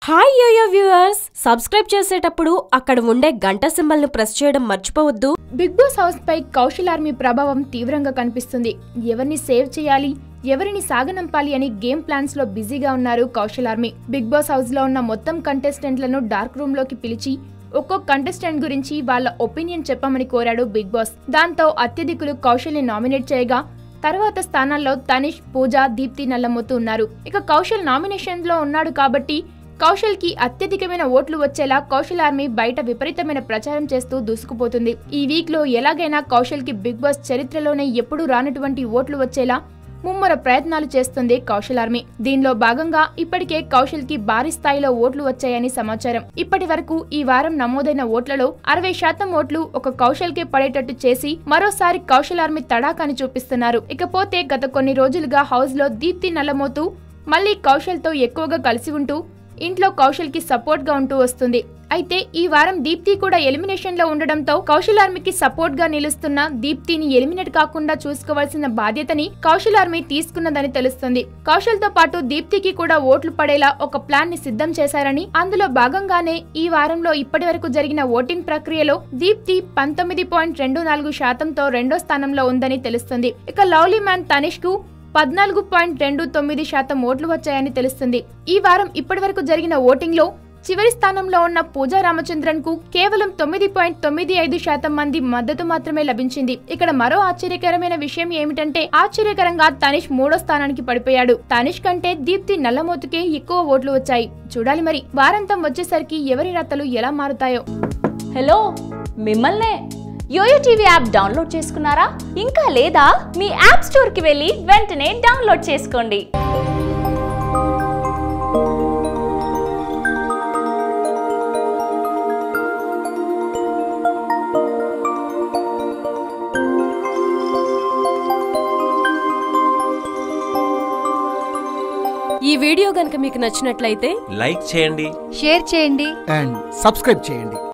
hi yo-yo viewers subscribe చేసేటప్పుడు అక్కడ ఉండే గంట సింబల్ ను ప్రెస్ చేయడం మర్చిపోవద్దు బిగ్ బాస్ హౌస్ పై కౌశల్ ఆర్మీ ప్రభావం తీవ్రంగా కనిపిస్తుంది ఎవరిని సేవ్ చేయాలి ఎవరిని సాగనంపాలి అని గేమ్ ప్లాన్స్ లో బిజీగా ఉన్నారు Kaushal army Big Boss house లో ఉన్న మొత్తం కంటెస్టెంట్లను డార్క్ రూమ్ లోకి పిలిచి ఒక్కో కంటెస్టెంట్ గురించి వాళ్ళ ఒపీనియన్ చెప్పమని కోరాడు బిగ్ బాస్ దాంతో అత్యధికులు కౌశల్ ని నామినేట్ చేయగా తర్వాత స్థానాల్లో తనిష్ పూజ దీప్తి నల్లమొత్తు ఉన్నారు ఇక కౌశల్ నామినేషన్ లో ఉన్నాడు కాబట్టి కౌశల్ కి అత్యధికమైన ఓట్లు వచ్చేలా కౌశల్ ఆర్మీ బయట విపరీతమైన ప్రచారం చేస్తూ దూసుకుపోతుంది ఈ వీక్ లో ఎలాగైనా కౌశల్ కి బిగ్ బాస్ చరిత్రలోనే ఎప్పుడూ రానటువంటి ఓట్లు వచ్చేలా ముమ్మర ప్రయత్నాలు చేస్తుంది కౌశల్ ఆర్మీ దీనిలో భాగంగా ఇప్పటికే కౌశల్ కి భారీ స్థాయిలో ఓట్లు వచ్చాయని సమాచారం ఇప్పటి వరకు ఈ వారం నమోదైన ఓట్లలో అరవై శాతం ఓట్లు ఒక కౌశల్ కే పడేటట్టు చేసి మరోసారి కౌశల్ ఆర్మీ తడాకాని చూపిస్తున్నారు ఇకపోతే గత కొన్ని రోజులుగా హౌస్ లో దీప్తి నల్లమోతూ మళ్ళీ కౌశల్ తో ఎక్కువగా కలిసి ఉంటూ ఇంట్లో కౌశల్ కి సపోర్ట్ గా ఉంటూ వస్తుంది అయితే ఈ వారం దీప్తి కూడా ఎలిమినేషన్ లో ఉండడంతో కౌశల్ ఆర్మీకి సపోర్ట్ గా నిలుస్తున్న దీప్తిని ఎలిమినేట్ కాకుండా చూసుకోవాల్సిన బాధ్యతని కౌశల్ ఆర్మీ తీసుకున్నదని తెలుస్తుంది కౌశల్ తో పాటు దీప్తికి కూడా ఓట్లు పడేలా ఒక ప్లాన్ ని సిద్ధం చేశారని అందులో భాగంగానే ఈ వారంలో ఇప్పటి వరకు జరిగిన ఓటింగ్ ప్రక్రియలో దీప్తి పంతొమ్మిది పాయింట్ రెండు నాలుగు శాతంతో రెండో స్థానంలో ఉందని తెలుస్తుంది ఇక లవ్లీ మ్యాన్ తనిష్ కు పద్నాలుగు పాయింట్ రెండు తొమ్మిది శాతం ఓట్లు వచ్చాయని తెలుస్తుంది ఈ వారం ఇప్పటి వరకు జరిగిన ఓటింగ్ లో చివరి స్థానంలో ఉన్న పూజా రామచంద్రన్ కు కేవలం తొమ్మిది పాయింట్ తొమ్మిది ఐదు శాతం మంది మద్దతు మాత్రమే లభించింది ఇక్కడ మరో ఆశ్చర్యకరమైన విషయం ఏమిటంటే ఆశ్చర్యకరంగా తనిష్ మూడో స్థానానికి పడిపోయాడు తనిష్ కంటే దీప్తి నల్లమోతుకే ఎక్కువ ఓట్లు వచ్చాయి చూడాలి మరి వారాంతం వచ్చేసరికి ఎవరి రత్తలు ఎలా మారుతాయో హలో మిమ్మల్నే యోయో టీవీ యాప్ డౌన్లోడ్ చేసుకున్నారా ఇంకా లేదా మీ యాప్ స్టోర్కి వెళ్ళి వెంటనే డౌన్లోడ్ చేసుకోండి ఈ వీడియో గనుక మీకు నచ్చినట్లయితే లైక్ చేయండి షేర్ చేయండి అండ్ సబ్స్క్రైబ్ చేయండి